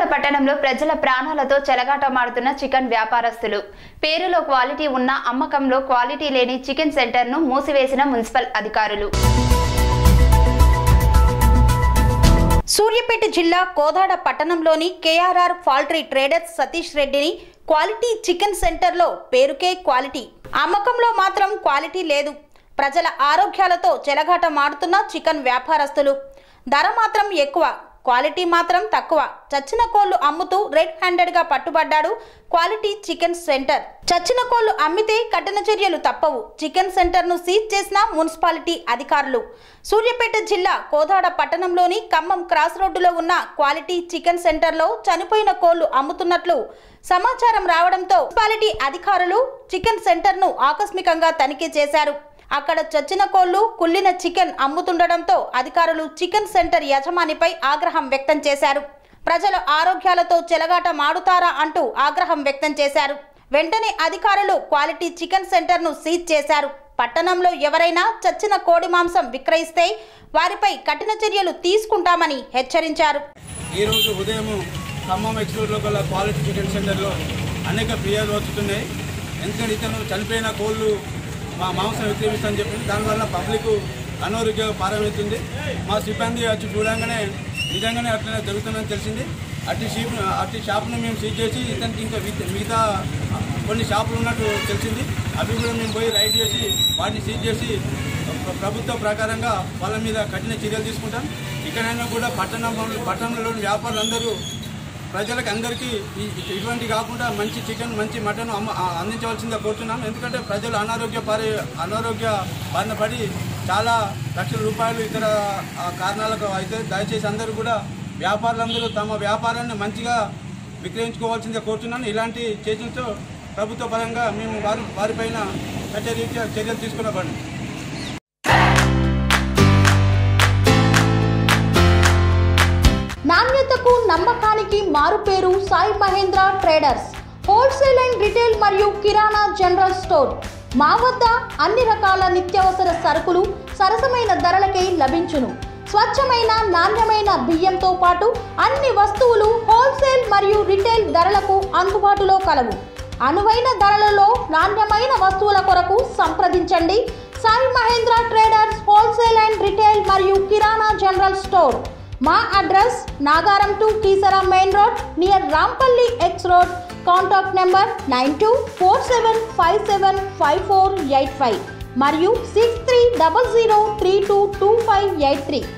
పట్టణంలో ప్రజల ప్రాణాలతో చెలగాటమాడుతున్న చికెన్ వ్యాపారస్తులు పేరులో క్వాలిటీ ఉన్న అమ్మకంలో క్వాలిటీ లేని చికెన్ సెంటర్ను మూసివేసిన మున్సిపల్ అధికారులు సూర్యాపేట జిల్లా కోదాడ పట్టణంలోని కేఆర్ఆర్ పౌల్ట్రీ ట్రేడర్స్ సతీష్ రెడ్డిని క్వాలిటీ చికెన్ సెంటర్లో పేరుకే క్వాలిటీ అమ్మకంలో మాత్రం క్వాలిటీ లేదు ప్రజల ఆరోగ్యాలతో చెలగాటమాడుతున్న చికెన్ వ్యాపారస్తులు ధర మాత్రం ఎక్కువ క్వాలిటీ మాత్రం తక్కువ చచ్చిన కోళ్లు అమ్ముతూ రెడ్ హ్యాండెడ్ గా పట్టుబడ్డాడు క్వాలిటీ చికెన్ సెంటర్ చచ్చిన కోళ్లు అమ్మితే కఠిన చర్యలు తప్పవు చికెన్ సెంటర్ ను సీజ్ చేసిన మున్సిపాలిటీ అధికారులు సూర్యాపేట జిల్లా కోదాడ పట్టణంలోని ఖమ్మం క్రాస్ రోడ్డులో ఉన్న క్వాలిటీ చికెన్ సెంటర్లో చనిపోయిన కోళ్లు అమ్ముతున్నట్లు సమాచారం రావడంతో మున్సిపాలిటీ అధికారులు చికెన్ సెంటర్ ను ఆకస్మికంగా తనిఖీ చేశారు అక్కడ చచ్చిన కోళ్లు కుళ్ళిన చికెన్ అమ్ముతుండటంతో అధికారులు చికెన్ సెంటర్ యజమానిపై ఆగ్రహం వ్యక్తం చేశారు ప్రజల ఆరోగ్యాలతో చెలగాట మాడుతారా అంటూ ఆగ్రహం వ్యక్తం చేశారు వెంటనే అధికారులు క్వాలిటీ చికెన్ సెంటర్ను సీజ్ చేశారు పట్టణంలో ఎవరైనా చచ్చిన కోడి మాంసం విక్రయిస్తే వారిపై కఠిన చర్యలు తీసుకుంటామని హెచ్చరించారు ఈరోజు ఉదయం ఖమ్మం ఎక్స్పోర్ట్లో గల క్వాలిటీ చికెన్ సెంటర్లో అనేక ఫిర్యాదులు వస్తున్నాయి ఎందుకంటే ఇతను చనిపోయిన కోళ్ళు మా మాంసం విక్రమిస్తామని చెప్పింది దానివల్ల పబ్లిక్ అనారోగ్య పారమవుతుంది మా సిబ్బంది వచ్చి చూడంగానే నిజంగానే అట్లనే జరుగుతుందని తెలిసింది అట్టి షీప్ అట్టి షాప్ను మేము సీజ్ చేసి ఇతనికి ఇంకా విత్- మిగతా కొన్ని షాపులు ఉన్నట్టు తెలిసింది అవి కూడా మేము పోయి రైడ్ చేసి వాటిని సీజ్ చేసి ప్ర- ప్రభుత్వ ప్రకారంగా వాళ్ళ మీద కఠిన చర్యలు తీసుకుంటాం ఇక్కడైనా కూడా పట్టణంలో పట్టణంలోని వ్యాపారులందరూ ప్రజలకు అందరికీ ఈ- ఇటువంటి కాకుండా మంచి చికెన్ మంచి మటన్ అమ్మ ఆ- అందించవలసిందిగా కోరుతున్నాం ఎందుకంటే ప్రజలు అనారోగ్య పారి అనారోగ్య బారిన పడి చాలా లక్షల రూపాయలు ఇతర ఆ, కారణాలకు అయితే దయచేసి అందరూ కూడా వ్యాపారులందరూ తమ వ్యాపారాన్ని మంచిగా విక్రయించుకోవాల్సిందిగా కోరుతున్నాను ఇలాంటి చర్యలతో ప్రభుత్వ పరంగా మేము వారి వారిపైన చట్టరీత్యా చర్యలు తీసుకున్నపండి నాణ్యతకు నమ్మకానికి మారుపేరు Sai Mahendra traders wholesale and retail మరియు కిరాణా జనరల్ స్టోర్ మా వద్ద అన్ని రకాల నిత్యావసర సరుకులు సరసమైన ధరలకే లభించును స్వచ్ఛమైన నాణ్యమైన బియ్యంతో పాటు అన్ని వస్తువులు హోల్సేల్ మరియు రిటైల్ ధరలకు అందుబాటులో కలవు అనువైన ధరలలో నాణ్యమైన వస్తువుల కొరకు సంప్రదించండి Sai Mahendra traders wholesale and retail మరియు కిరాణా జనరల్ స్టోర్ మా address Nagaram to Keesara main road near Rampalli X road contact number nine two four seven five seven five four eight five మరియు six three double zero three two two five eight three